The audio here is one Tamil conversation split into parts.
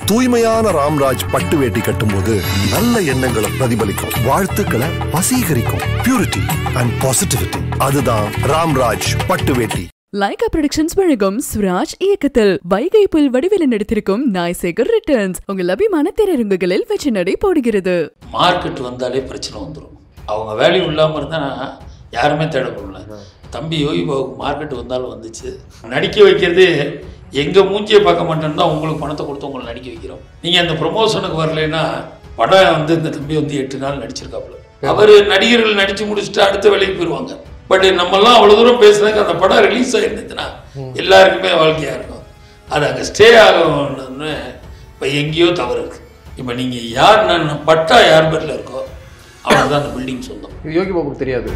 தூய்மையான ராம்ராஜ் பட்டு வேட்டி கட்டும்போது நல்ல எண்ணங்களை பிரதிபலிக்கும் வாழ்த்துக்களை வசீகரிக்கும் பியூரிட்டி அண்ட் பாசிட்டிவிட்டி அதுதான் ராம்ராஜ் பட்டு வேட்டி லைகா ப்ரொடக்ஷன்ஸ் வழங்கும் சுராஜ் இயக்கத்தில் வைகை புல் வடிவில் நடித்திருக்கும் நாய்சேகர் ரிட்டர்ன்ஸ் உங்கள் அபிமான திரையரங்குகளில் வெற்றி நடை போடுகிறது மார்க்கெட் வந்தாலே பிரச்சனை வந்துடும் அவங்க வேல்யூ இல்லாமல் இருந்தால் யாருமே தேடப்படல தம்பி யோகி பாபுக்கு மார்க்கெட் வந்தாலும் வந்துச்சு நடிக்க வைக்கிறது எங்கள் மூஞ்சியை பார்க்க மாட்டேன்னு தான் உங்களுக்கு பணத்தை கொடுத்து உங்களை நடிக்க வைக்கிறோம் நீங்கள் அந்த ப்ரொமோஷனுக்கு வரலைன்னா படம் வந்து இந்த தம்பி வந்து எட்டு நாள் நடிச்சிருக்காப்புல அவர் நடிகர்கள் நடித்து முடிச்சுட்டு அடுத்த வேலைக்கு போயிடுவாங்க பட் நம்மெல்லாம் அவ்வளோ தூரம் பேசுனதுக்கு அந்த படம் ரிலீஸ் ஆகிருந்துச்சுன்னா எல்லாருக்குமே வாழ்க்கையாக இருக்கும் அது அங்கே ஸ்டே ஆகணும்னு இப்போ எங்கேயோ தவறு இருக்கு இப்போ நீங்கள் யார் நான் பட்டா யார் பேரில் இருக்கோ அவனுக்கு தான் அந்த பில்டிங் சொந்தம் இது யோகி பாபுக்கு தெரியாது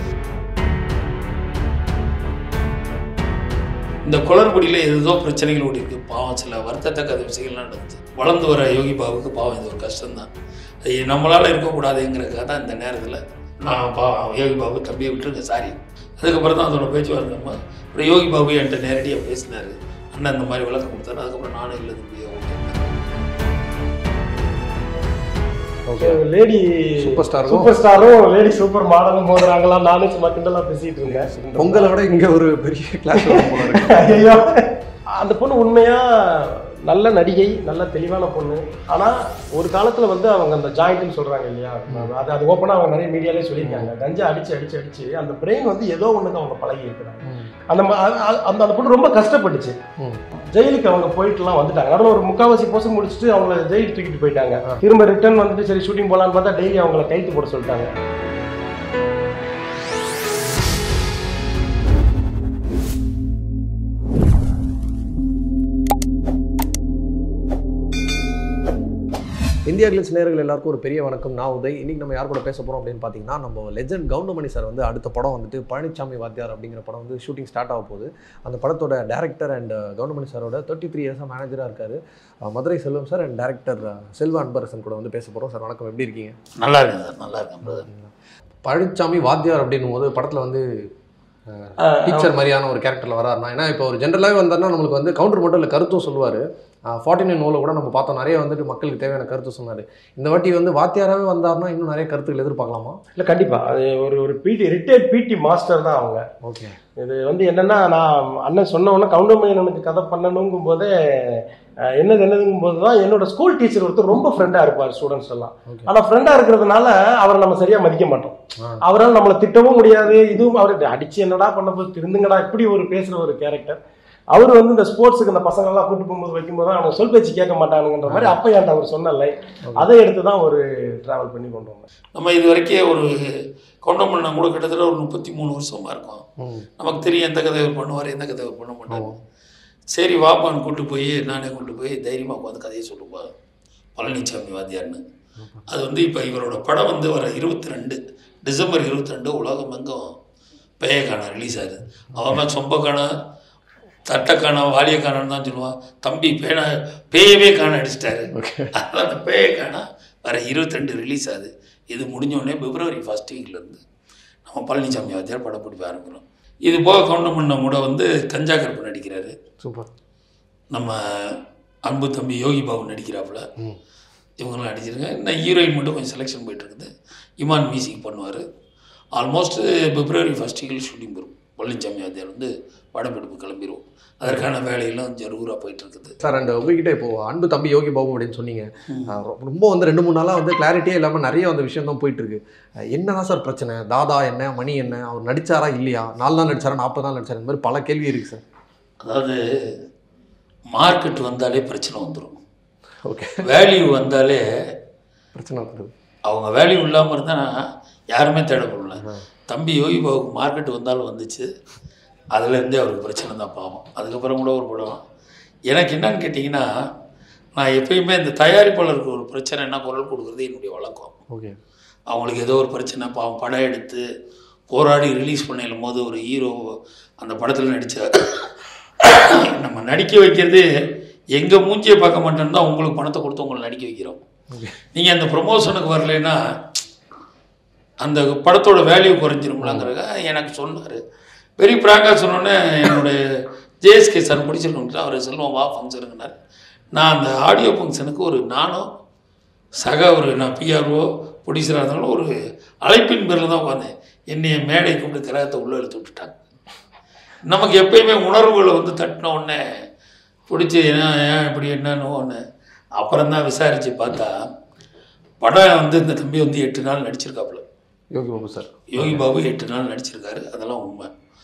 இந்த குளறுபடியில் ஏதோ பிரச்சனைகள் ஓடி இருக்கு பாவம் சில வருத்தத்தக்க விஷயங்கள்லாம் நடந்துச்சு வளர்ந்து வர யோகி பாபுக்கு பாவம் இது ஒரு கஷ்டம்தான் அது நம்மளால் இருக்கக்கூடாதுங்கிறதுக்காக தான் இந்த நேரத்தில் நான் பா யோகி பாபு தம்பியை விட்டுருங்க சாரி அதுக்கப்புறம் தான் அதோட பேச்சுவார்த்தை அப்புறம் யோகி பாபு என்கிட்ட நேரடியாக பேசினார் அண்ணன் இந்த மாதிரி விளக்கம் கொடுத்தாரு அதுக்கப்புறம் நானும் இல்லை தம்பி okay okay lady Super star ரும். சூப்பர் ஸ்டாரும் லேடி சூப்பர் மாடலும் மோதுறாங்களா நானும் சும்மா கிண்டலா பேசிட்டு இருந்தேன் பொங்கலை விட இங்க ஒரு பெரிய கிளாஸ் போல இருக்கு ஐயோ அந்த பொண்ணு உண்மையா நல்ல நடிகை நல்ல தெளிவான பொண்ணு ஆனா ஒரு காலத்துல வந்து அவங்க அந்த ஜாயிண்ட்னு சொல்றாங்க இல்லையா அது அது ஓப்பனா அவங்க நிறைய மீடியாலே சொல்லியிருக்காங்க கஞ்சா அடிச்சு அடிச்சு அடிச்சு அந்த பிரெயின் வந்து ஏதோ ஒண்ணுக்கு அவங்க பழகி இருக்கிறாங்க அந்த ம- அ- அ- அந்த அந்த பொண்ணு ரொம்ப கஷ்டப்பட்டுச்சு ம். ஜெயிலுக்கு அவங்க போயிட்டுலாம் வந்துட்டாங்க நடுவில் ஒரு முக்காவாசி போர்ஷன் முடிச்சுட்டு அவங்கள ஜெயிலுக்கு தூக்கிட்டு போயிட்டாங்க திரும்ப ரிட்டர்ன் வந்துட்டு சரி ஷூட்டிங் போலான்னு பார்த்தா டெய்லி அவங்கள கைத்து போட சொல்லிட்டாங்க இந்தியா கிளிஸ் நேயர்கள் எல்லாருக்கும் ஒரு பெரிய வணக்கம் நான் உதய் இன்னைக்கு நம்ம யார் கூட பேச போறோம் அப்படின்னு பார்த்தீங்கன்னா நம்ம லெஜண்ட் கவுண்டமணி சார் வந்து அடுத்த படம் வந்துட்டு பழனிசாமி வாத்தியார் அப்படிங்கிற படம் வந்து ஷூட்டிங் ஸ்டார்ட் ஆக போகுது அந்த படத்தோட டேரக்டர் அண்ட் கவுண்டமணி சாரோட தேர்ட்டி த்ரீ இயர்ஸாக மேனேஜராக இருக்காரு அஹ் Madurai Selvam sir and director Selva Anbarasan கூட வந்து பேச போகிறோம் சார் வணக்கம் எப்படி இருக்கீங்க நல்லா இருக்கேன் சார் நல்லா இருக்கேன் பிரதர் பழனிசாமி வாத்தியார் அப்படின்னும் போது படத்தில் வந்து டீச்சர் மாதிரியான ஒரு கேரக்டரில் வராருனா ஏன்னா இப்போ ஒரு ஜென்ரலாகவே வந்தாருன்னா நம்மளுக்கு வந்து கவுண்டர் மட்டும் இல்லை கருத்தும் சொல்லுவார் ஃபார்ட்டி நைன் நூலில் கூட நம்ம பார்த்தோம் நிறைய வந்துட்டு மக்களுக்கு தேவையான கருத்து சொன்னார் இந்த வாட்டி வந்து வாத்தியாராகவே வந்தாருன்னா இன்னும் நிறைய கருத்துக்கள் எதிர்பார்க்கலாமா இல்லை கண்டிப்பா அது ஒரு ஒரு பிடி ரிட்டையர்ட் பிடி மாஸ்டர் தான் அவங்க ஓகே இது வந்து என்னன்னா நான் அண்ணன் சொன்ன உடனே கவுண்டமணியனுக்கு கதை பண்ணணுங்கும் போதே அஹ், என்னது என்னதுங்கும் போது தான் என்னோட ஸ்கூல் டீச்சர் ஒருத்தர் ரொம்ப ஃப்ரெண்டாக இருப்பார் ஸ்டூடெண்ட்ஸ் எல்லாம் ஓகே ஆனால் ஃப்ரெண்டாக இருக்கிறதுனால அவரை நம்ம சரியாக மதிக்க மாட்டோம் ஆ. அவரால் நம்மளை திட்டவும் முடியாது இதுவும் அவர் அடிச்சு என்னடா பண்ண போது திருந்துங்கடா இப்படி ஒரு பேசுகிற ஒரு கேரக்டர் அவர் வந்து இந்த ஸ்போர்ட்ஸுக்கு இந்த பசங்கள்லாம் கூட்டு போகும்போது வைக்கும்போது தான் அவனுக்கு சொல் பேச்சு கேட்க மாட்டானுங்கன்ற மாதிரி அப்போ என்கிட்ட அவர் சொன்ன லைன் அதை எடுத்து தான் ஒரு ட்ராவல் பண்ணி கொண்டு வந்தேன் நம்ம இது வரைக்கும் ஒரு கவுண்டம் பண்ண கூட கிட்டத்தட்ட ஒரு முப்பத்தி மூணு வருஷமாக இருக்கும் ம் நமக்கு தெரியும் எந்த கதை இவர் பண்ணுவார் எந்த கதை இவர் பண்ண மாட்டார் சரி வாப்பான்னு கூட்டு போய் நானே கூட்டு போய் தைரியமாக உட்காந்து கதையை சொல்லுப்பா பழனிசாமி வாத்தியார்னு அது வந்து இப்போ இவரோட படம் வந்து வர இருபத்தி ரெண்டு டிசம்பர் இருபத்தி ரெண்டு உலகம் எங்கும் பேயக்கான ரிலீஸ் ஆகுது அவன் சொம்பக்கான தட்டைக்கான வாலியக்கானன்னு தான் சொல்லுவான் தம்பி பேனா பேயவே காண அடிச்சிட்டாரு அதான் அந்த பேயக்கான வர இருபத்தி ரெண்டு ரிலீஸ் ஆகுது இது முடிஞ்ச உடனே பிப்ரவரி ஃபஸ்ட் வீக்லேருந்து நம்ம பழனிசாமி வாத்தியார் படம் பிடிப்ப ஆரம்பிக்கிறோம் இது போக கவுண்டமண்ண கூட வந்து கஞ்சா கருப்பு நடிக்கிறாரு சூப்பர் நம்ம அன்பு தம்பி யோகி பாபு நடிக்கிறாப்புல ம் இவங்கெல்லாம் நடிச்சிருங்க இன்னும் ஹீரோயின் மட்டும் கொஞ்சம் செலெக்ஷன் போயிட்டு இருக்குது இமான் மியூசிக் பண்ணுவார் ஆல்மோஸ்ட் பிப்ரவரி ஃபஸ்ட் வீக்கில் ஷூட்டிங் போகும் பழனிசாமி வாத்தியார் வந்து படப்பிடிப்பு கிளம்பிடுவோம் அதற்கான வேலையெல்லாம் ஜரூராக போயிட்டு இருக்குது சார் அண்ட் உங்ககிட்ட இப்போ அன்பு தம்பி யோகி பாபு அப்படின்னு சொன்னீங்க அஹ் ரொ- ரொம்ப வந்து ரெண்டு மூணு நாளாக வந்து கிளாரிட்டியே இல்லாமல் நிறைய வந்து விஷயம் தான் போயிட்டு இருக்கு அஹ் என்னதான் சார் பிரச்சனை தாதா என்ன மணி என்ன அவர் நடிச்சாரா இல்லையா நாலு நாள் நடிச்சாரா நாற்பது நாள் நடிச்சாரா இந்த மாதிரி பல கேள்வி இருக்கு சார் அதாவது மார்க்கெட் வந்தாலே பிரச்சனை வந்துடும் ஓகே வேல்யூ வந்தாலே பிரச்சனை வருது அவங்க வேல்யூ இல்லாமல் இருந்தால் யாருமே தேடப்படல தம்பி யோகி பாபுக்கு மார்க்கெட் வந்தாலும் வந்துச்சு அதுலேருந்தே அவருக்கு பிரச்சனை தான் பாவம் அதுக்கப்புறம் கூட ஒரு படம் எனக்கு என்னன்னு கேட்டிங்கன்னா நான் எப்பயுமே இந்த தயாரிப்பாளருக்கு ஒரு பிரச்சனைனா குரல் கொடுக்குறது என்னுடைய வழக்கம் ஓகே அவங்களுக்கு ஏதோ ஒரு பிரச்சனை பாவம் படம் எடுத்து போராடி ரிலீஸ் பண்ணிடும் போது ஒரு ஹீரோ அந்த படத்தில் நடித்த நம்ம நடிக்க வைக்கிறது எங்கள் மூஞ்சியை பார்க்க மாட்டேன்னு தான் உங்களுக்கு பணத்தை கொடுத்து உங்களை நடிக்க வைக்கிறோம் நீங்கள் அந்த ப்ரொமோஷனுக்கு வரலைன்னா அந்த படத்தோட வேல்யூ குறைஞ்சிரும்லாங்கிறத எனக்கு சொன்னார் வெரி ப்ராங்காக சொன்னோன்னே என்னுடைய ஜேஎஸ்கே சார் முடிச்சிருக்கோம் அவர் செல்வம் வா ஃபங்க்ஷனுக்குனார் நான் அந்த ஆடியோ ஃபங்க்ஷனுக்கு ஒரு நானும் சக ஒரு நான் பிஆர்ஓ ப்ரொடியூசராக இருந்தாலும் ஒரு அழைப்பின் பேரில் தான் உட்காந்தேன் என்னைய மேடை கூப்பிட்டு கிரகத்தை உள்ளே இழுத்து விட்டுட்டாங்க நமக்கு எப்பயுமே உணர்வுகளை வந்து தட்டின உடனே பிடிச்சி என்ன ஏன் இப்படி என்னன்னு ஒன்று அப்புறம் தான் விசாரித்து பார்த்தா படம் வந்து இந்த தம்பி வந்து எட்டு நாள் நடிச்சிருக்காப்புல யோகி பாபு சார் யோகி பாபு எட்டு நாள் நடிச்சிருக்காரு அதெல்லாம் உண்மை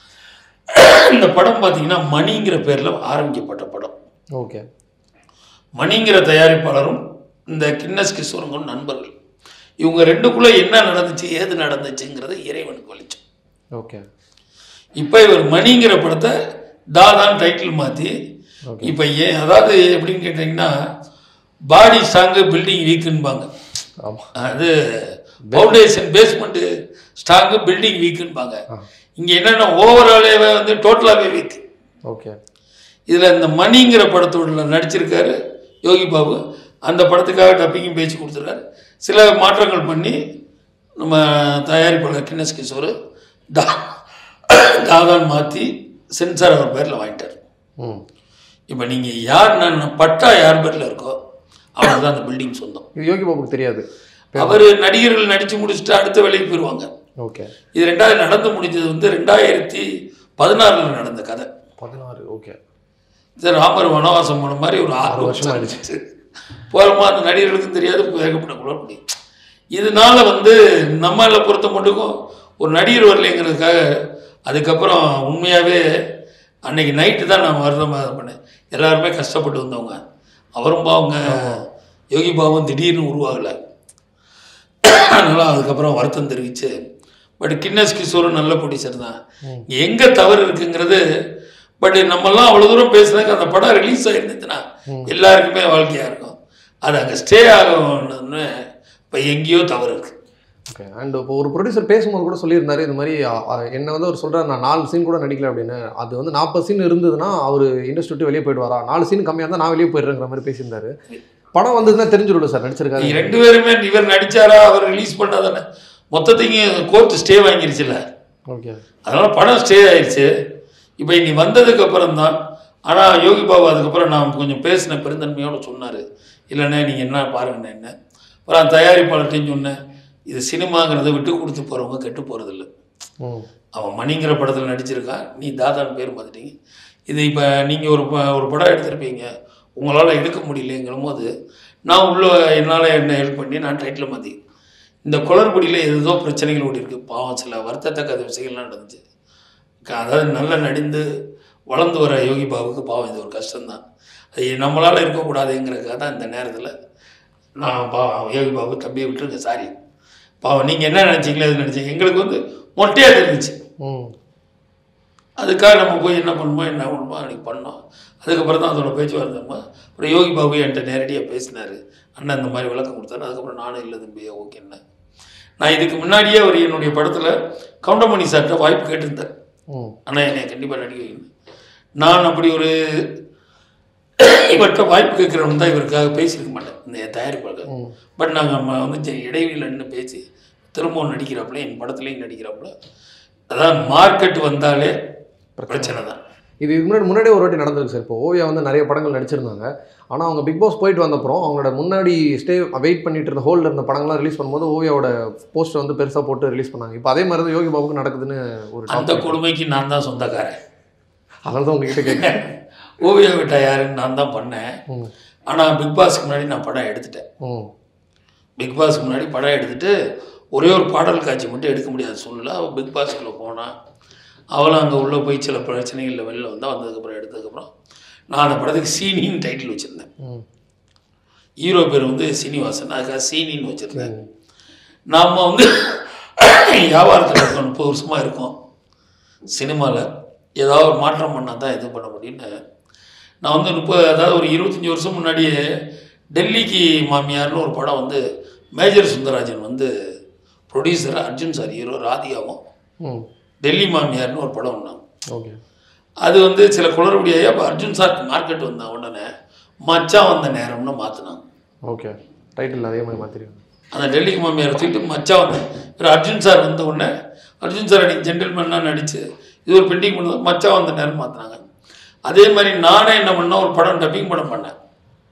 இந்த படம் பார்த்தீங்கன்னா மணிங்கிற பேரில் ஆரம்பிக்கப்பட்ட படம் ஓகே மணிங்கிற தயாரிப்பாளரும் இந்த கின்னஸ் கிஷோருங்கும் நண்பர்கள் இவங்க ரெண்டுக்குள்ளே என்ன நடந்துச்சு ஏது நடந்துச்சுங்கிறத இறைவனுக்கு வலிச்சோம் ஓகே இப்போ இவர் மணிங்கிற படத்தை தாதான் டைட்டில் மாற்றி இப்போ ஏன் அதாவது எப்படின்னு கேட்டிங்கன்னா பாடி ஸ்ட்ராங்கு பில்டிங் வீக்குன்பாங்க ஆமாம் அது ஃபவுண்டேஷன் பேஸ்மெண்ட்டு ஸ்ட்ராங்கு பில்டிங் வீக்குன்பாங்க இங்கே என்னென்னா ஓவராலே வந்து டோட்டலாகவே வீக் ஓகே இதில் இந்த மணிங்கிற படத்தோட நடிச்சிருக்காரு யோகி பாபு அந்த படத்துக்காக டப்பிங்கும் பேச்சு கொடுத்துருக்காரு சில மாற்றங்கள் பண்ணி நம்ம தயாரிப்பாளர் கின்னஸ் கிஷோர் தா தாதான் மாற்றி சென்சார் அவர் பேரில் வாங்கிட்டார் ம் இப்போ நீங்கள் யார் நான் பட்டா யார் பேரில் இருக்கோ அவருக்கு தான் அந்த பில்டிங் சொந்தம் இது யோகி பாபுக்கு தெரியாது அவர் நடிகர்கள் நடித்து முடிச்சுட்டு அடுத்த வேலைக்கு போயிடுவாங்க ஓகே இது ரெண்டாவது நடந்து முடிஞ்சது வந்து ரெண்டாயிரத்தி பதினாறில் நடந்த கதை பதினாறு ஓகே இது ராமர் வனவாசம் போன மாதிரி ஒரு ஆறு வருஷம் ஆயிடுச்சு போகிறோமா அந்த நடிகர்களுக்கும் தெரியாது ஏகப்பட்ட குழப்படி இதனால வந்து நம்மளை பொறுத்த மட்டுக்கும் ஒரு நடிகர் வரலைங்கிறதுக்காக அதுக்கப்புறம் உண்மையாகவே அன்னைக்கு நைட்டு தான் நான் வருத்தமாக பண்ணேன் எல்லாருமே கஷ்டப்பட்டு வந்தவங்க அவரும் பாவங்க யோகி பாபும் திடீர்னு உருவாகலை அதனால் அதுக்கப்புறம் வருத்தம் தெரிவித்து பட் கின்னஸ் கிஷோரும் நல்ல ப்ரொடியூசர் தான் எங்கே தவறு இருக்குங்கிறது பட் நம்மெல்லாம் அவ்வளோ தூரம் பேசுனதுக்கு அந்த படம் ரிலீஸ் ஆகிருந்துச்சுன்னா எல்லாருக்குமே வாழ்க்கையாக இருக்கும் அது அங்கே ஸ்டே ஆகணும்னு இப்போ எங்கேயோ தவறு இருக்குது ஓகே அண்ட் இப்போ ஒரு ப்ரொடியூசர் பேசும்போது கூட சொல்லியிருந்தாரு இந்த மாதிரி அ, அ, என்ன வந்து அவர் சொல்கிறார் நான் நாலு சீன் கூட நடிக்கல அப்படின்னு அது வந்து நாற்பது சீன் இருந்ததுன்னா அவர் இண்டஸ்ட்ரி விட்டு வெளியே போயிடுவாரா நாலு சீன் கம்மியாக இருந்தால் நான் வெளியே போயிடுறேங்கிற மாதிரி பேசியிருந்தாரு படம் வந்ததுன்னா தெரிஞ்சிடும் சார் நடிச்சிருக்காரு நீங்க ரெண்டு பேருமே இவர் நடிச்சாரா அவர் ரிலீஸ் பண்ணாதானே மொத்தத்தையும் கோர்ட் ஸ்டே வாங்கிருச்சுல ஓகே அதனால படம் ஸ்டே ஆயிடுச்சு இப்போ இனி வந்ததுக்கு அப்புறம் தான் ஆனால் யோகி பாபு அதுக்கப்புறம் நான் கொஞ்சம் பேசின பெருந்தன்மையோட சொன்னார் இல்லைண்ணே நீங்கள் என்ன பாருங்கண்ணே என்ன அப்புறம் அந்த தயாரிப்பாளர்கிட்டையும் சொன்னேன் இது சினிமாங்கிறத விட்டு கொடுத்து போகிறவங்க கெட்டு போகிறதில்ல ம் அவன் மணிங்கிற படத்தில் நடிச்சிருக்கான் நீ தாதான் பேர் பார்த்துட்டீங்க இது இப்போ நீங்கள் ஒரு ப- ஒரு படம் எடுத்திருப்பீங்க உங்களால் எடுக்க முடியலங்கிற போது நான் உள்ள என்னால் என்ன ஹெல்ப் பண்ணி நான் டைட்டில் மாற்றி இந்த குளறுபடியில் ஏதோ பிரச்சனைகள் ஓடி இருக்கு பாவம் சில வருத்தத்தக்க விஷயங்கள்லாம் நடந்துச்சு க- அதாவது நல்லா நடிந்து வளர்ந்து வர யோகி பாபுக்கு பாவம் இது ஒரு கஷ்டம்தான் அது நம்மளால் இருக்கக்கூடாதுங்கிறதுக்காக தான் இந்த நேரத்தில் நான் பாவம் யோகி பாபு தம்பியை விட்டுருங்க சாரி பாவம் நீங்கள் என்ன நினச்சிங்களோ எது நினச்சிங்க எங்களுக்கு வந்து மொட்டையாக தெரிஞ்சிச்சு ம் அதுக்காக நம்ம போய் என்ன பண்ணுமோ என்ன பண்ணுமோ அன்றைக்கி பண்ணோம் அதுக்கப்புறம் தான் அதோட பேச்சுவார்த்தைமா அப்புறம் யோகி பாபு என்கிட்ட நேரடியாக பேசினார் அண்ணன் இந்த மாதிரி விளக்கம் கொடுத்தாரு அதுக்கப்புறம் நானும் இல்லை தம்பியா ஓகேண்ணே நான் இதுக்கு முன்னாடியே அவர் என்னுடைய படத்தில் கவுண்டமணி சார்கிட்ட வாய்ப்பு கேட்டிருந்தேன் ம் அண்ணா என்னை கண்டிப்பாக நடிக்க வைக்கணும் நான் அப்படி ஒரு இவர்கிட்ட வாய்ப்பு கேட்குறவன் தான் இவருக்காக பேசியிருக்க மாட்டேன் இந்த தயாரிப்பாளர் பட் நாங்கள் வந்து சரி, இடைவெளியில் நின்று பேசி திரும்பவும் நடிக்கிறாப்புல என் படத்துலேயும் நடிக்கிறாப்புல அதான் மார்க்கெட் வந்தாலே பிரச்சனை தான் இது இதுக்கு முன்னாடி முன்னாடியே ஒரு வாட்டி நடந்திருக்கு சார் இப்போ ஓவியா வந்து நிறைய படங்கள் நடிச்சிருந்தாங்க ஆனால் அவங்க பிக் பாஸ் போயிட்டு வந்தப்புறம் அவங்களோட முன்னாடி ஸ்டே வெயிட் பண்ணிட்டு இருந்த ஹோல்டில் இருந்த படங்கள்லாம் ரிலீஸ் பண்ணும்போது ஓவியாவோட போஸ்டர் வந்து பெருசாக போட்டு ரிலீஸ் பண்ணாங்க இப்போ அதே மாதிரி தான் யோகி பாபுக்கு நடக்குதுன்னு ஒரு அந்த கொடுமைக்கு நான் தான் சொந்தக்காரன் அதனால தான் உங்ககிட்ட கேட்குறேன் ஓவியா விட்டா யாருன்னு நான் தான் பண்ணேன் ம் ஆனால் பிக் பாஸ்க்கு முன்னாடி நான் படம் எடுத்துட்டேன் ம் பிக் பாஸ்க்கு முன்னாடி படம் எடுத்துட்டு ஒரே ஒரு பாடல் காட்சி மட்டும் எடுக்க முடியாத சூழ்நிலை அவள் பிக் பாஸ்க்குள்ளே போனான் அவளும் அங்கே உள்ளே போய் சில பிரச்சனைகளில் வெளில வந்தால் வந்ததுக்கப்புறம் எடுத்ததுக்கப்புறம் நான் அந்த படத்துக்கு சீனின்னு டைட்டில் வச்சுருந்தேன் ம் ஹீரோ பேர் வந்து சீனிவாசன் அதுக்காக சீனின்னு வச்சுருந்தேன் நாம் வந்து வியாபாரத்தில் இருக்கோம் முப்பது வருஷமாக இருக்கோம் சினிமாவில் ஏதாவது ஒரு மாற்றம் பண்ணால் தான் இது பண்ண முடியும்னு நான் வந்து முப்பது அதாவது ஒரு இருபத்தஞ்சி வருஷம் முன்னாடியே டெல்லிக்கு மாமியார்னு ஒரு படம் வந்து மேஜர் சுந்தரராஜன் வந்து ப்ரொடியூசர் அர்ஜுன் சார் ஹீரோ ராதிகாவும் ம் டெல்லி மாமியார்னு ஒரு படம் ஒன்று ஓகே அது வந்து சில குளறுபடியாகி அப்போ அர்ஜுன் சார் மார்க்கெட் வந்த உடனே மச்சான் வந்த நேரம்னு மாற்றினாங்க ஓகே டைட்டில் அதே மாதிரி மாற்றிருக்காங்க அந்த டெல்லிக்கு மாமியார் தூக்கிட்டு மச்சான் வந்து இவர் அர்ஜுன் சார் வந்த உடனே அர்ஜுன் சார் அன்றைக்கி ஜென்டில்மேனாக நடித்து இது ஒரு பெண்டிங் பண்ணது மச்சான் வந்த நேரம் மாற்றினாங்க அதே மாதிரி நானே என்ன பண்ணேன் ஒரு படம் டப்பிங் படம் பண்ணேன்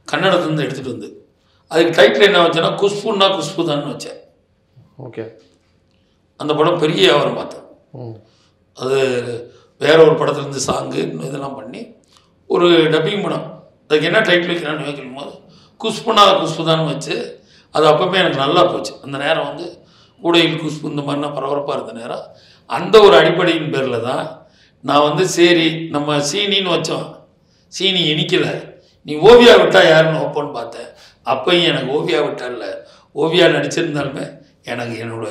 கன்னடத்துலேருந்து எடுத்துகிட்டு வந்து அதுக்கு டைட்டில் என்ன வச்சேன்னா குஷ்புன்னா குஷ்பு தான் வச்சேன் ஓகே அந்த படம் பெரிய வியாபாரம் பார்த்தேன் ம் அது வேற ஒரு படத்துலேருந்து சாங்கு இதெல்லாம் பண்ணி ஒரு டப்பிங் படம் அதுக்கு என்ன டைட்டில் வைக்கிறான்னு வைக்கும் போது குஷ்புனா குஷ்புதான்னு வச்சு அது அப்பவுமே எனக்கு நல்லா போச்சு அந்த நேரம் வந்து கூடையில் குஷ்பு இந்த மாதிரிலாம் பரபரப்பாக இருந்த நேரம் அந்த ஒரு அடிப்படையின் பேரில் தான் நான் வந்து சரி நம்ம சீனின்னு வச்சோம் சீனி இனிக்கலை நீ ஓவியா விட்டா யாருன்னு வைப்போன்னு பார்த்தேன் அப்பையும் எனக்கு ஓவியா விட்டா இல்லை ஓவியா நடிச்சிருந்தாலுமே எனக்கு என்னோட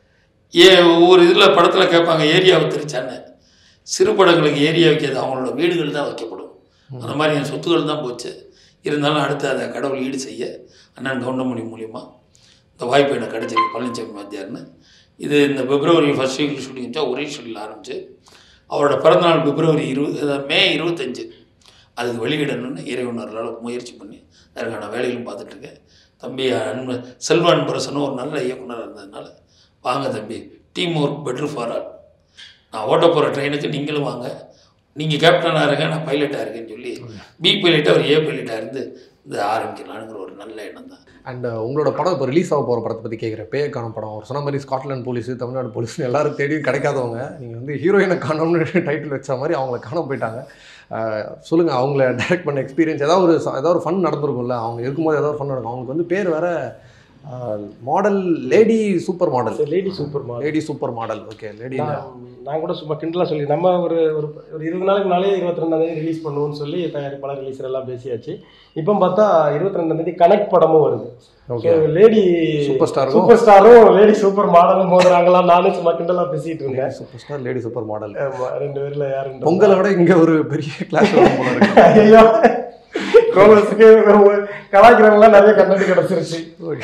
ஏ ஒவ்வொரு இதில் படத்தில் கேட்பாங்க ஏரியாவை திரிச்சான்னு சிறு படங்களுக்கு ஏரியா வைக்காது அவங்களோட வீடுகள் தான் வைக்கப்படும் அந்த மாதிரி என் சொத்துக்கள் தான் போச்சு இருந்தாலும் அடுத்து அதை கடவுள் ஈடு செய்ய அண்ணன் கவுண்டமணி மூலியமா இந்த வாய்ப்பு எனக்கு கிடைச்சிருக்கு பழனிசாமி வாத்தியார்னு இது இந்த பிப்ரவரி ஃபர்ஸ்ட் வீக்கில் ஷூட்டிங் வச்சா ஒரே ஷெடியூல் ஆரம்பிச்சு அவரோட பிறந்தநாள் பிப்ரவரி இருபது அதாவது மே இருபத்தஞ்சு அதுக்கு வெளியிடணும்னு இறைவனர்களால் முயற்சி பண்ணி அதற்கான வேலைகளும் பார்த்துட்ருக்கேன் தம்பி அன்பு செல்வ அன்பரசனும் ஒரு நல்ல இயக்குனர் இருந்ததுனால வாங்க தம்பி teamwork better for all நான் ஓட்ட போகிற ட்ரெயினுக்கு நீங்களும் வாங்க நீங்கள் கேப்டனாக இருங்க நான் பைலட்டாக இருக்கேன்னு சொல்லி பி பைலட்டாக ஒரு ஏ பைலட்டாக இருந்து இந்த ஆரம்பிக்கலாங்கிற ஒரு நல்ல எண்ணம் தான் அண்ட் உங்களோட படம் இப்போ ரிலீஸ் ஆக போகிற படத்தை பற்றி கேட்குறேன் பேய காணும் படம் ஒரு சொன்ன மாதிரி ஸ்காட்லாந்து போலீஸ் தமிழ்நாடு போலீஸ் எல்லாரும் தேடியும் கிடைக்காதவங்க நீங்கள் வந்து ஹீரோயினை காணோம்னு டைட்டில் வச்ச மாதிரி அவங்கள காணாம போயிட்டாங்க சொல்லுங்கள் அவங்கள டைரக்ட் பண்ண எக்ஸ்பீரியன்ஸ் ஏதாவது ஒரு ச- ஏதாவது ஒரு ஃபன் நடந்திருக்கும்ல அவங்க இருக்கும்போது ஏதாவது ஒரு ஃபன் நடக்கும் அவங்களுக்கு வந்து பேர் வேற model lady super model lady super model lady super model okay lady நான் கூட சும்மா கிண்டலாக சொல்லி நம்ம ஒரு ஒரு ஒரு இருபது நாளுக்கு முன்னாலே இருபத்தி ரெண்டாந்தேதி ரிலீஸ் பண்ணுவோம்னு சொல்லி தயாரிப்பாளர் ரிலீஸர் எல்லாம் பேசியாச்சு இப்போ பார்த்தா இருபத்தி ரெண்டாந்தேதி கனெக்ட் படமும் வருது ஓகே லேடி சூப்பர் ஸ்டாரும் சூப்பர் ஸ்டாரும் லேடி சூப்பர் மாடலும் மோதுறாங்களா நானும் சும்மா கிண்டலாக பேசிட்டு இருந்தேன் super star lady super model ஆமா, ரெண்டு பேர்ல யாருன்னு பொங்கலை விட இங்கே ஒரு பெரிய கிளாஸ் போல இருக்கு ஐயோ கோமஸுக்கு கலாய்க்கிறவங்களாம் நிறைய கண்டென்ட் கிடச்சிருச்சு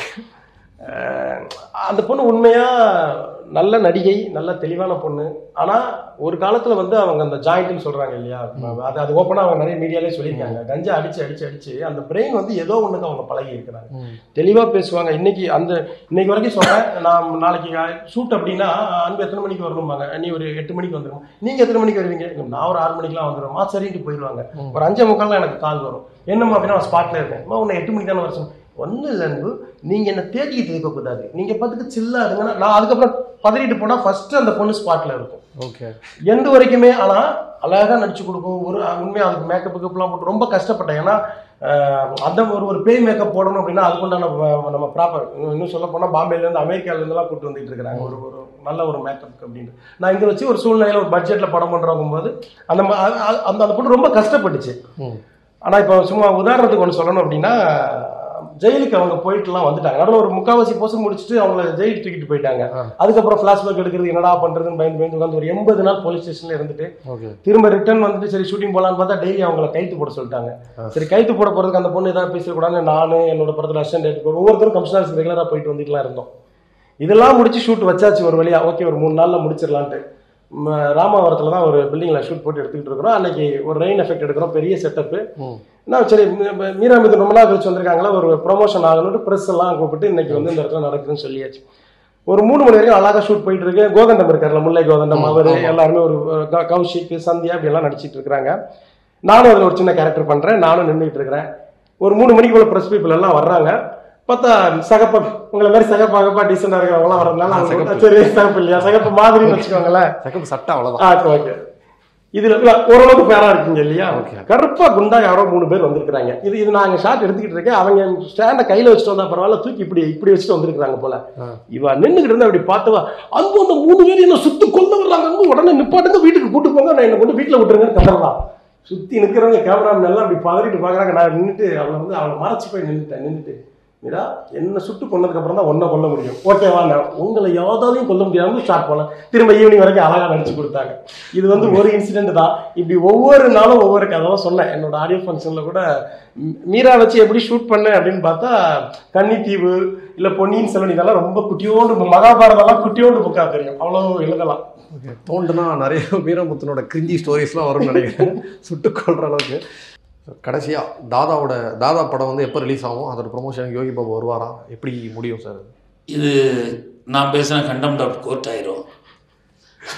அஹ் அந்த பொண்ணு உண்மையா நல்ல நடிகை நல்ல தெளிவான பொண்ணு ஆனா ஒரு காலத்துல வந்து அவங்க அந்த ஜாயிண்ட்னு சொல்றாங்க இல்லையா அது அது ஓப்பனா அவங்க நிறைய மீடியாலே சொல்லியிருக்காங்க கஞ்சா அடிச்சு அடிச்சு அடிச்சு அந்த பிரெயின் வந்து ஏதோ ஒண்ணுக்கு அவங்க பழகி இருக்கிறாங்க ம். தெளிவா பேசுவாங்க இன்னைக்கு அந்த இன்னைக்கு வரைக்கும் சொல்றேன் நான் நாளைக்கு ஷூட் அப்படின்னா அன்பு எத்தனை மணிக்கு வரணும்பாங்க நீ ஒரு எட்டு மணிக்கு வந்துடும் நீங்க எத்தனை மணிக்கு வருவீங்க நான் ஒரு ஆறு மணிக்கெல்லாம் வந்துடுவேன் சரின்ட்டு போயிடுவாங்க ம். ஒரு அஞ்சே முக்கால் எனக்கு கால் வரும் என்னம்மா அப்படின்னா நான் ஸ்பாட்ல இருக்கேன் அம்மா உன்னை எட்டு மணிக்கு தானே வர சொன்னேன் ஒன்றும் இல்லை அன்பு நீங்க என்ன தேடிக்கிட்டு இருக்கக்கூடாது நீங்க பார்த்துக்கு சில்லா இருங்கன்னா நான் அதுக்கப்புறம் பதறிட்டு போனா ஃபர்ஸ்ட் அந்த பொண்ணு ஸ்பாட்ல இருக்கும் ஓகே எந்த வரைக்குமே ஆனா அழகா நடிச்சு கொடுக்கும் ஒரு உண்மையா அதுக்கு மேக்கப் கிக்கப்லாம் போட்டு ரொம்ப கஷ்டப்பட்டேன் ஏன்னா அஹ், அந்த ஒரு ஒரு பேய் மேக்கப் போடணும் அப்படின்னா அதுக்குண்டான வ- நம்ம ப்ராப்பர் இன்னும் சொல்ல போனால் பாம்பேலேருந்து அமெரிக்காலேருந்துலாம் கூட்டு வந்துட்டு இருக்காங்க ஒரு ஒரு நல்ல ஒரு மேக்கப் அப்படின்னு நான் இங்கே வச்சு ஒரு சூழ்நிலையில் ஒரு பட்ஜெட்டில் படம் பண்ணுறவங்க போது அந்த ம- அ- அ- அந்த அந்த பொண்ணு ரொம்ப கஷ்டப்பட்டுச்சு ம் ஆனால் இப்போ சும்மா உதாரணத்துக்கு ஒன்று சொல்லணும் அப்படின்னா ஜெயிலுக்கு அவங்க போயிட்டுலாம் வந்துட்டாங்க நடுவில் ஒரு முக்காவாசி போர்ஷன் முடிச்சுட்டு அவங்கள ஜெயிலுக்கு தூக்கிட்டு போயிட்டாங்க ஆ. அதுக்கப்புறம் ஃப்ளாஷ்பேக் எடுக்கிறது என்னடா பண்ணுறதுன்னு பயந்து பயந்து உட்காந்து ஒரு எண்பது நாள் போலீஸ் ஸ்டேஷனில் இருந்துட்டு ஓகே திரும்ப ரிட்டர்ன் வந்துட்டு சரி ஷூட்டிங் போகலான்னு பார்த்தா டெய்லி அவங்கள கைத்து போட சொல்லிட்டாங்க ஆ. சரி கைத்து போட போகிறதுக்கு அந்த பொண்ணு ஏதாவது பேசக்கூடாதுன்னு நானு என்னோட படத்தில் அசிஸ்டன்ட் ஒவ்வொருத்தரும் கமிஷனர்ஸ் ரெகுலராக போயிட்டு வந்துட்டுலாம் இருந்தோம் இதெல்லாம் முடிச்சு ஷூட் வச்சாச்சு ஒரு வழியா ஓகே ஒரு மூணு நாளில் முடிச்சிடலான்ட்டு ம, ராமாவரத்தில் தான் ஒரு பில்டிங்கில் ஷூட் போட்டு எடுத்துக்கிட்டு இருக்கிறோம் அன்னைக்கு ஒரு ரெயின் எஃபெக்ட் எடுக்கிறோம் பெரிய செட்டப்பு ம் நான் சரி மீ- மீ- மீரா மீது ரொம்ப நாள் கழிச்சு வந்திருக்காங்களா ஒரு ப்ரொமோஷன் ஆகணும்னு ப்ரெஸ் எல்லாம் கூப்பிட்டு இன்னைக்கு வந்து இந்த இடத்துல நடக்குதுன்னு சொல்லியாச்சு ஒரு மூணு மணி வரைக்கும் அழகா ஷூட் போயிட்டு இருக்கு கோதண்டம் இருக்கார்ல முல்லை கோதண்டம் ஆமா, அவர் ஆமா. எல்லாருமே ஒரு ஒரு க- கௌஷிக் சந்தியா இப்படி எல்லாம் நடிச்சிட்டு இருக்கிறாங்க நானும் அதில் ஒரு சின்ன கேரக்டர் பண்றேன் நானும் நின்றுட்டு இருக்கிறேன் ஒரு மூணு மணிக்கு போல ப்ரெஸ் பீப்புள் எல்லாம் வர்றாங்க பார்த்தா சகப்பா உங்களை மாதிரி சகப்பாகப்பா டீசெண்டாக இருக்கிறவங்களாம் வரதுனால ஆ, அவங்க சகப்பு. வந்து, சரி சகப்பு இல்லையா சகப்பு மாதிரின்னு வச்சுக்கோங்களேன் செகண்ட் சட்டை அவ்வளோதான் ஆ ஓகே இதுல இல்ல, ஓரளவுக்கு பேரா இருக்கீங்க இல்லையா Okay. கருப்பா குண்டா யாரோ மூணு பேர் வந்திருக்காங்க இது இது நாங்க ஷாட் எடுத்துக்கிட்டு இருக்கேன் அவங்க ஸ்டாண்ட கையில வச்சுட்டு வந்தா பரவாயில்ல தூக்கி இப்படி இப்படி வச்சுட்டு வந்திருக்காங்க போல ஆ. இவ நின்னுகிட்டு இருந்தா அப்படி பார்த்தவா அன்பு அந்த மூணு பேர் என்ன சுத்து கொல்ல வர்றாங்க அன்பு உடனே நிப்பாட்டுங்க வீட்டுக்கு கூட்டு போங்க நான் என்ன கொண்டு வீட்டுல விட்டுருங்கன்னு கதறலாம் சுத்தி நிக்கிறவங்க கேமராமேன் எல்லாம் அப்படி பதறிட்டு பாக்குறாங்க நான் நின்னுட்டு அவளை வந்து அவளை மறைச்சு போய் நின்னுட்டேன் நின்னுட்டு மீரா என்ன சுட்டு கொன்னதுக்கு அப்புறம் தான் ஒன்றை கொல்ல முடியும் ஓகேவா நான் உங்களை யாவதாலையும் கொல்ல முடியாதுன்னு ஸ்டார்ட் பண்ணேன் திரும்ப ஈவினிங் வரைக்கும் அழகா நடிச்சு கொடுத்தாங்க இது வந்து ஒரு இன்சிடென்ட் தான் இப்படி ஒவ்வொரு நாளும் ஒவ்வொரு கதை சொன்னேன் என்னோட ஆடியோ ஃபங்க்ஷனில் கூட மீ- மீரா வச்சு எப்படி ஷூட் பண்ணேன் அப்படின்னு பார்த்தா கன்னித்தீவு இல்லை பொன்னியின் செல்வன் இதெல்லாம் ரொம்ப குட்டியோண்டு மகாபாரதம்லாம் குட்டியோண்டு புக்கா தெரியும் அவ்வளோ எழுதலாம் ஓகே தோண்டுனா நிறைய வீரமுத்தனோட கிரிஞ்சி ஸ்டோரிஸ்லாம் வரும்னு நினைக்கிறேன் சுட்டு கொள்ற அளவுக்கு கடைசியாக தாதாவோட தாதா படம் வந்து எப்போ ரிலீஸ் ஆகும் அதோட ப்ரொமோஷன் யோகி பாபு வருவாரா எப்படி முடியும் சார் இது நான் பேசின கண்டம் டாட் கோர்ட் ஆயிரும்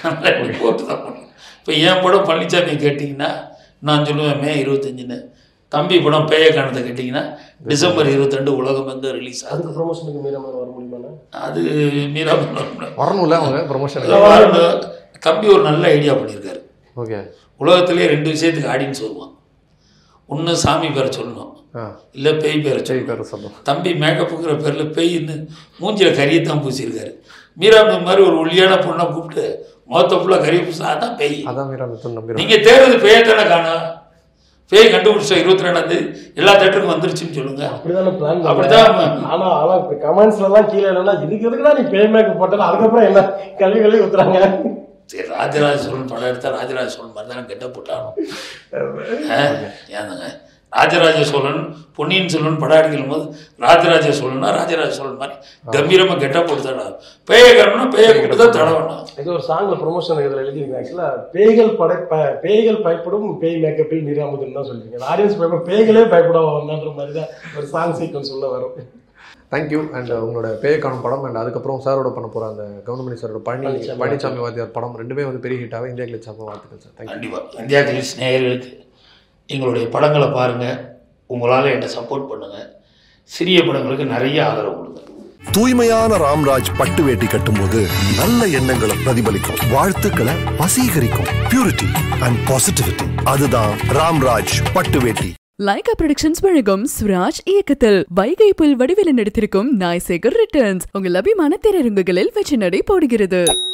கோர்ட்டு தான் பண்ணும் இப்போ என் படம் பழனிசாமி கேட்டிங்கன்னா நான் சொல்லுவேன் மே இருபத்தஞ்சுன்னு தம்பி படம் பேய காணத்தை கேட்டிங்கன்னா டிசம்பர் இருபத்திரெண்டு உலகம் வந்து ரிலீஸ் அதுக்கு ஆகுது ப்ரொமோஷனுக்கு மீற மாதிரி வர முடியுமாண்ணா அது மீரா பண்ணணும். வரணும்ல அவங்க ப்ரொமோஷன் வரணும். தம்பி ஒரு நல்ல ஐடியா பண்ணியிருக்காரு ஓகே உலகத்திலே ரெண்டு விஷயத்துக்கு ஆடியன்ஸ் வருவான் ஒன்று சாமி பேரை சொல்லணும் ஆ இல்லை பேய் பேரை சரி சொல்லணும் பேர் சொல்லுவோம் தம்பி மேக்கப்புங்கிற பேரில் பேயின்னு மூஞ்சில் கரியத்தான் பூசியிருக்காரு மீராம்பு மாதிரி ஒரு ஒல்லியான பொண்ணை கூப்பிட்டு முகத்தை ஃபுல்லாக கறி பூசா அதான் பேய் அதான் மீரா மித்தன் நம்பிடுறேன் நீங்க தேடுறது பேயை தானே காணும் பேய் கண்டுபிடிச்சோம் இருபத்தி ரெண்டாம் தேதி எல்லா தேட்டருக்கும் வந்துருச்சுன்னு சொல்லுங்க அப்படிதானே பிளான் அப்படிதான். ஆனா ஆனா இப்ப கமெண்ட்ஸ்ல எல்லாம் கீழே என்னன்னா இதுக்கு எதுக்குடா நீ பே மேக்கப் போட்டல அதுக்கப்புறம் என்ன கல்வி கல்வி ஊத்துறாங்க சரி ராஜராஜ சோழன் படம் எடுத்தா ராஜராஜ சோழன் மாதிரி தானே கெட்ட போட்டானோ ஏனுங்க ராஜராஜ சோழன் பொன்னியின் செல்வன் படம் எடுக்கும் போது ராஜராஜ சோழனா ராஜராஜ சோழன் மாதிரி கம்பீரமா கெட்ட போட்டு தடவை பேய காரணம்னா பேய கூப்பிட்டு தான் தடவணும் இது ஒரு சாங்ல ப்ரொமோஷன் இதுல எழுதிருக்கேன் ஆக்சுவலா பேய்கள் படை ப- பேய்கள் பயப்படும் பேய் மேக்கப்பில் நீராமுதுன்னு தான் சொல்லிருக்கேன் ஆடியன்ஸ் பயப்படும் பேய்களே பயப்பட வந்தான்ற மாதிரி தான் ஒரு சாங் சீக்வன்ஸ் உள்ள வரும் தேங்க்யூ அண்ட் உங்களோட பேய காணும் படம் அண்ட் அதுக்கப்புறம் சாரோட பண்ண போகிற அந்த கவுண்டமணி சாரோட பழனி பழனிசாமி பழனிசாமி வாத்தியார் படம் ரெண்டுமே வந்து பெரிய ஹிட்டாகவே இந்தியா கிளிச் சாப்பா வாழ்த்துக்கள் சார் தேங்க்யூ கண்டிப்பா இந்தியா கிளிஸ் நேயர்களுக்கு எங்களுடைய படங்களை பாருங்க உங்களால என்னை சப்போர்ட் பண்ணுங்க சிறிய படங்களுக்கு நிறைய ஆதரவு கொடுங்க தூய்மையான ராம்ராஜ் பட்டு வேட்டி கட்டும்போது நல்ல எண்ணங்களை பிரதிபலிக்கும் வாழ்த்துக்களை வசீகரிக்கும் பியூரிட்டி அண்ட் பாசிட்டிவிட்டி அதுதான் ராம்ராஜ் பட்டு வேட்டி லைகா ப்ரொடக்ஷன்ஸ் வழங்கும் சுராஜ் இயக்கத்தில் வைகை புல் வடிவில் நடித்திருக்கும் நாய்சேகர் ரிட்டர்ன்ஸ் உங்கள் அபிமான திரையரங்குகளில் வெற்றி நடை போடுகிறது